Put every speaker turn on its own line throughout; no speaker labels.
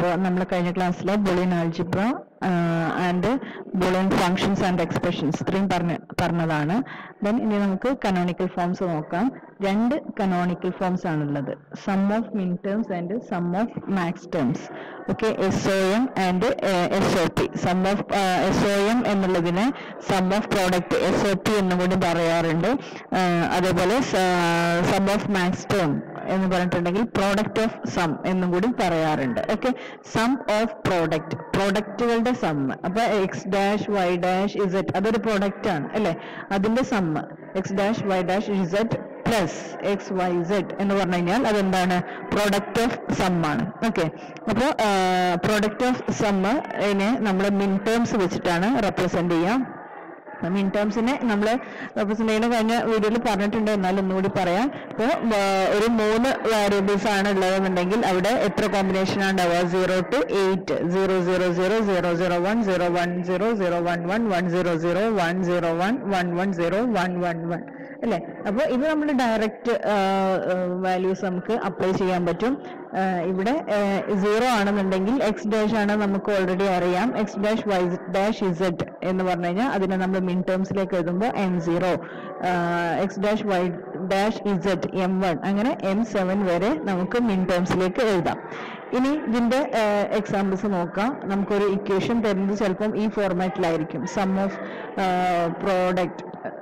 അപ്പോൾ നമ്മൾ കഴിഞ്ഞ ക്ലാസ്സിൽ Boolean algebra and Boolean functions and expressions ഇത്രയും പറഞ്ഞ പറഞ്ഞതാണ് ദെൻ ഇനി നമുക്ക് കനോണിക്കൽ ഫോംസ് നോക്കാം രണ്ട് കനോണിക്കൽ ഫോംസ് ആണുള്ളത് sum of min terms and sum of max terms okay S O M and S O P sum of S O M എന്നുള്ളതിനെ sum of product S O P എന്നും കൂടി പറയാറുണ്ട് ആ, അതേപോലെ some of max term എന്ന് പറഞ്ഞിട്ടുണ്ടെങ്കിൽ product of some എന്നും കൂടി പറയാറുണ്ട് ഓക്കെ സം ഓഫ് പ്രോഡക്റ്റ് പ്രോഡക്റ്റുകളുടെ സം അപ്പൊ X dash Y dash Z അതൊരു പ്രോഡക്റ്റ് ആണ് അല്ലെ അതിന്റെ sum X dash Y dash Z plus X Y Z എന്ന് പറഞ്ഞു കഴിഞ്ഞാൽ അതെന്താണ് പ്രോഡക്റ്റ് ഓഫ് സം ആണ് ഓക്കെ അപ്പോൾ പ്രോഡക്റ്റ് ഓഫ് സം ഇതിനെ നമ്മൾ മിൻ ടേംസ് വെച്ചിട്ടാണ് റെപ്രസെന്റ് ചെയ്യാം മിൻ ടേംസിനെ നമ്മൾ റെപ്രസെന്റ് ചെയ്യുന്ന കഴിഞ്ഞ വീഡിയോയിൽ പറഞ്ഞിട്ടുണ്ട് എന്നാലും ഒന്നുകൂടി പറയാം ഇപ്പോൾ ഒരു മൂന്ന് വേരിയബിൾസ് ആണ് ഉള്ളതെന്നുണ്ടെങ്കിൽ അവിടെ എത്ര കോമ്പിനേഷൻ ആണ് ഉണ്ടാവുക zero to eight zero zero zero zero zero one zero one zero zero one one one zero zero one zero one one one zero one one one അല്ലേ അപ്പോൾ ഇത് നമ്മൾ ഡയറക്റ്റ് വാല്യൂസ് നമുക്ക് അപ്ലൈ ചെയ്യാൻ പറ്റും ആ, ഇവിടെ സീറോ ആണെന്നുണ്ടെങ്കിൽ എക്സ് ഡാഷ് ആണ് നമുക്ക് ഓൾറെഡി അറിയാം X dash Y dash Z എന്ന് പറഞ്ഞു കഴിഞ്ഞാൽ അതിനെ നമ്മൾ മിൻ ടേംസിലേക്ക് എഴുതുമ്പോൾ M zero X dash Y dash Z M one അങ്ങനെ എം സെവൻ വരെ നമുക്ക് മിൻ ടേംസിലേക്ക് എഴുതാം ഇനി ഇതിന്റെ എക്സാമ്പിൾസ് നോക്കാം നമുക്കൊരു ഇക്വേഷൻ തരുന്നത് ചിലപ്പം ഈ ഫോർമാറ്റിലായിരിക്കും sum of product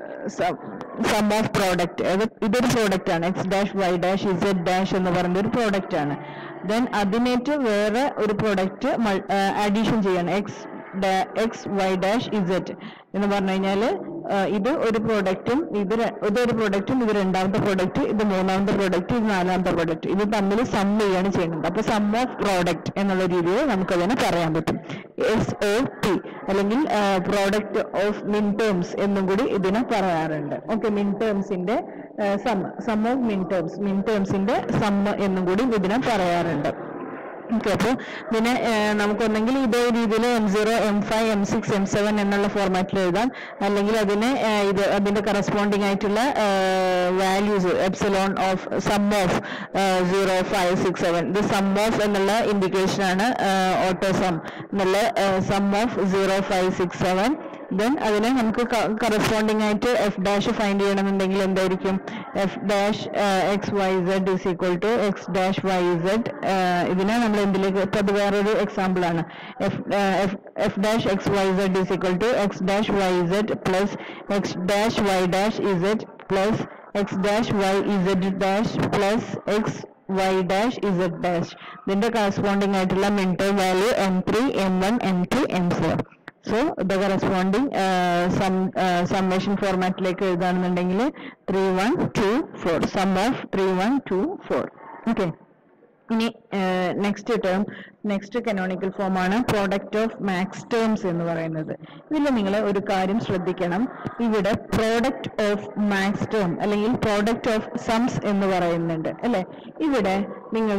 sum of product ഇതൊരു പ്രോഡക്റ്റ് ആണ് X dash Y dash Z dash എന്ന് പറയുന്ന ഒരു പ്രോഡക്റ്റ് ആണ് ദെൻ അതിനേറ്റ് വേറെ ഒരു പ്രോഡക്റ്റ് അഡീഷൻ ചെയ്യണം X X Y dash Z എന്ന് പറഞ്ഞു കഴിഞ്ഞാൽ ഇത് ഒരു പ്രോഡക്റ്റും ഇത് ര- ഇതൊരു പ്രോഡക്റ്റും ഇത് രണ്ടാമത്തെ പ്രോഡക്റ്റ് ഇത് മൂന്നാമത്തെ പ്രോഡക്റ്റ് ഇത് നാലാമത്തെ പ്രോഡക്റ്റ് ഇത് തമ്മിൽ സം ചെയ്യാണ് ചെയ്യുന്നത് അപ്പൊ സം ഓഫ് പ്രോഡക്റ്റ് എന്നുള്ള രീതിയിൽ നമുക്കതിനെ പറയാൻ പറ്റും എസ് ഒ പി അല്ലെങ്കിൽ പ്രോഡക്റ്റ് ഓഫ് മിൻ ടേംസ് എന്നും കൂടി ഇതിനെ പറയാറുണ്ട് ഓക്കെ മിൻ ടേംസിന്റെ sum sum of min terms min ടേംസിന്റെ സം എന്നും കൂടി ഇതിനെ പറയാറുണ്ട് ഓക്കെ അപ്പോൾ ഇതിനെ ഏഹ്, നമുക്കൊന്നെങ്കിൽ ഇതേ രീതിയിൽ M zero M five M six M seven എന്നുള്ള ഫോർമാറ്റിൽ എഴുതാം അല്ലെങ്കിൽ അതിനെ ഏഹ്, ഇത് അതിന്റെ കറസ്പോണ്ടിങ് ആയിട്ടുള്ള values epsilon of sum of zero five six seven ഇത് സം ഓഫ് എന്നുള്ള ഇൻഡിക്കേഷൻ ആണ് ഓട്ടോ സം എന്നുള്ള sum of zero five six seven then അതിനെ നമുക്ക് കറസ്പോണ്ടിങ് ആയിട്ട് എഫ് ഡാഷ് ഫൈൻഡ് ചെയ്യണമെന്നുണ്ടെങ്കിൽ എന്തായിരിക്കും F dash X Y Z is equal to X dash Y Z ഇതിനെ നമ്മൾ എന്തിലേക്ക് ഇപ്പൊ അത് വേറൊരു എക്സാമ്പിൾ ആണ് F F dash X Y Z is equal to X dash Y Z plus X dash Y dash Z plus X dash Y Z dash plus X Y dash Z dash ഇതിന്റെ corresponding ആയിട്ടുള്ള മിൻറ്റോ value M three M one M two M four so the corresponding summation ഫോർമാറ്റിലേക്ക് എഴുതുകയാണെന്നുണ്ടെങ്കിൽ three one two four sum of three one two four okay ഇനി next term next canonical form ആണ് product of max terms എന്ന് പറയുന്നത് ഇതിൽ നിങ്ങൾ ഒരു കാര്യം ശ്രദ്ധിക്കണം ഇവിടെ പ്രോഡക്റ്റ് ഓഫ് മാക്സ് ടേം അല്ലെങ്കിൽ പ്രോഡക്റ്റ് ഓഫ് സംസ് എന്ന് പറയുന്നുണ്ട് അല്ലെ ഇവിടെ നിങ്ങൾ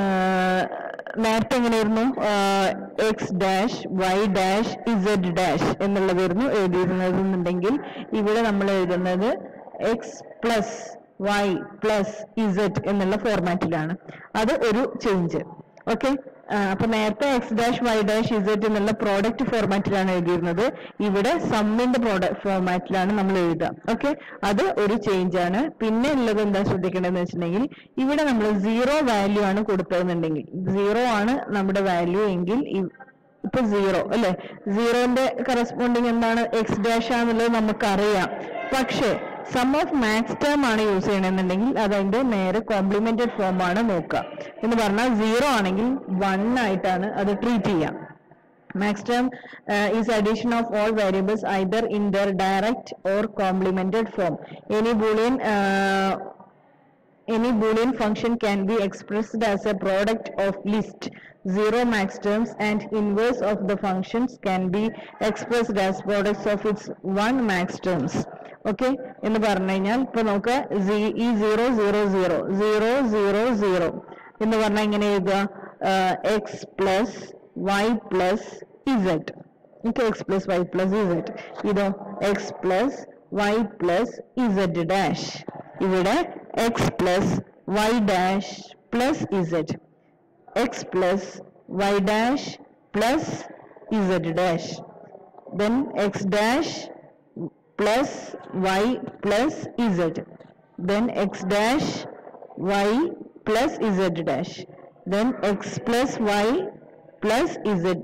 നേരത്തെ എങ്ങനെയായിരുന്നു X dash Y dash Z dash എന്നുള്ളതായിരുന്നു എഴുതിയിരുന്നത് എന്നുണ്ടെങ്കിൽ ഇവിടെ നമ്മൾ എഴുതുന്നത് X plus Y plus Z എന്നുള്ള ഫോർമാറ്റിലാണ് അത് ഒരു ചേഞ്ച് ഓക്കെ അപ്പൊ നേരത്തെ X dash Y dash Z എന്നുള്ള പ്രോഡക്റ്റ് ഫോർമാറ്റിലാണ് എഴുതിയിരുന്നത് ഇവിടെ സമ്മിന്റെ പ്രോഡക്റ്റ് ഫോർമാറ്റിലാണ് നമ്മൾ എഴുതുക ഓക്കെ അത് ഒരു ചേഞ്ച് ആണ് പിന്നെ ഉള്ളത് എന്താ ശ്രദ്ധിക്കേണ്ടതെന്ന് വെച്ചിട്ടുണ്ടെങ്കിൽ ഇവിടെ നമ്മൾ സീറോ വാല്യൂ ആണ് കൊടുത്തതെന്നുണ്ടെങ്കിൽ സീറോ ആണ് നമ്മുടെ വാല്യൂ എങ്കിൽ ഇ- ഇപ്പൊ സീറോ അല്ലെ സീറോന്റെ കറസ്പോണ്ടിങ് എന്താണ് എക്സ് ഡാഷ് ആണെന്നുള്ളത് നമുക്കറിയാം പക്ഷേ സം ഓഫ് മാക്സ് ടേം ആണ് യൂസ് ചെയ്യണമെന്നുണ്ടെങ്കിൽ അത് അതിന്റെ നേരെ കോംപ്ലിമെന്റഡ് ഫോം ആണ് നോക്കുക എന്ന് പറഞ്ഞാൽ സീറോ ആണെങ്കിൽ വൺ ആയിട്ടാണ് അത് ട്രീറ്റ് ചെയ്യാം max term uh, is addition of all variables either in their direct or complemented form any boolean uh, any boolean function can be expressed as a product of list zero max terms and inverse of the functions can be expressed as products of its one max terms okay എന്ന് പറഞ്ഞു കഴിഞ്ഞാൽ ഇപ്പൊ നമുക്ക് സി- ഈ zero zero zero zero zero zero എന്ന് പറഞ്ഞാൽ ഇങ്ങനെ എഴുതുക x plus Y plus z okay x plus Y plus z ഇതോ x plus Y plus z dash ഇവിടെ x plus y dash plus z x plus y dash plus z dash then x dash plus y plus z then x dash y plus z dash then x plus y plus z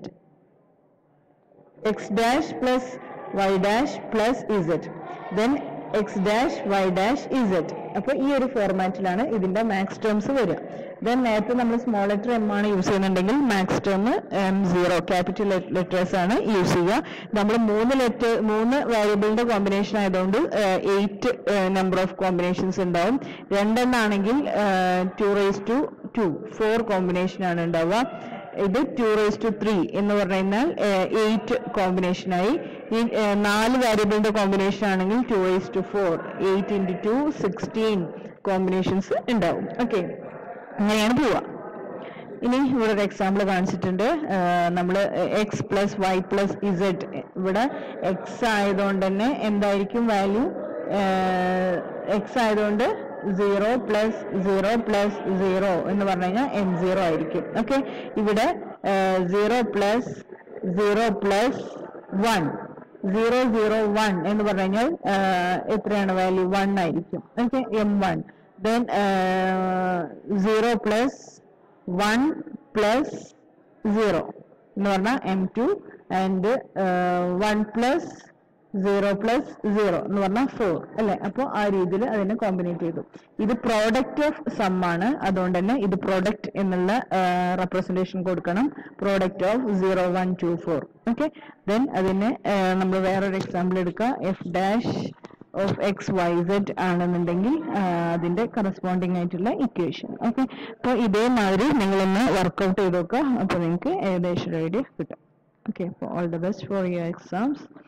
x dash plus y dash plus z then x dash y dash z അപ്പോൾ ഈ ഒരു ഫോർമാറ്റിലാണ് ഇതിന്റെ max terms വരിക then നേരത്തെ നമ്മൾ small letter m ആണ് use ചെയ്യുന്നുണ്ടെങ്കിൽ max term M zero capital letters ആണ് യൂസ് ചെയ്യുക നമ്മൾ മൂന്ന് ലെറ്റർ മൂന്ന് വേരിയബിളിന്റെ കോമ്പിനേഷൻ ആയതുകൊണ്ട് എയ്റ്റ് നമ്പർ ഓഫ് കോമ്പിനേഷൻസ് ഉണ്ടാവും രണ്ടെണ്ണാണെങ്കിൽ two raise to two four combination ആണ് ഉണ്ടാവുക ഇത് ടു റേസ് ടു ത്രീ എന്ന് പറഞ്ഞു കഴിഞ്ഞാൽ എയ്റ്റ് കോമ്പിനേഷൻ ആയി ഈ ഏർ, നാല് വേരിയബിളിന്റെ കോമ്പിനേഷൻ ആണെങ്കിൽ two raise to four eight into two sixteen combinations ഉണ്ടാവും ഓക്കെ അങ്ങനെയാണ് പോവുക ഇനി ഇവിടെ ഒരു എക്സാമ്പിൾ കാണിച്ചിട്ടുണ്ട് നമ്മൾ x plus Y plus z ഇവിടെ എക്സ് ആയതുകൊണ്ട് തന്നെ എന്തായിരിക്കും വാല്യൂ എക്സ് ആയതുകൊണ്ട് zero plus zero plus zero എന്ന് പറഞ്ഞു കഴിഞ്ഞാൽ എം സീറോ ആയിരിക്കും ഓക്കെ ഇവിടെ zero plus zero plus one zero zero one എന്ന് പറഞ്ഞു കഴിഞ്ഞാൽ എത്രയാണ് വാല്യൂ വൺ ആയിരിക്കും okay M one then zero plus one plus zero എന്ന് പറഞ്ഞാൽ M two and one plus zero plus zero എന്ന് പറഞ്ഞാൽ ഫോർ അല്ലെ അപ്പോൾ ആ രീതിയിൽ അതിനെ കോമ്പിനേറ്റ് ചെയ്തു ഇത് പ്രോഡക്റ്റ് ഓഫ് സം ആണ് അതുകൊണ്ട് തന്നെ ഇത് പ്രോഡക്റ്റ് എന്നുള്ള റെപ്രസെന്റേഷൻ കൊടുക്കണം product of zero one two four okay then അതിന് നമ്മൾ വേറൊരു എക്സാമ്പിൾ എടുക്കുക f dash of x Y z ആണെന്നുണ്ടെങ്കിൽ ആ, അതിന്റെ കറസ്പോണ്ടിങ് ആയിട്ടുള്ള ഇക്വേഷൻ ഓക്കെ അപ്പോൾ ഇതേമാതിരി നിങ്ങളൊന്ന് വർക്കൗട്ട് ചെയ്ത് നോക്കുക അപ്പോൾ നിങ്ങൾക്ക് ഏകദേശം ഒരു ഐഡിയ കിട്ടും ഓക്കെ അപ്പോൾ all the best for your exams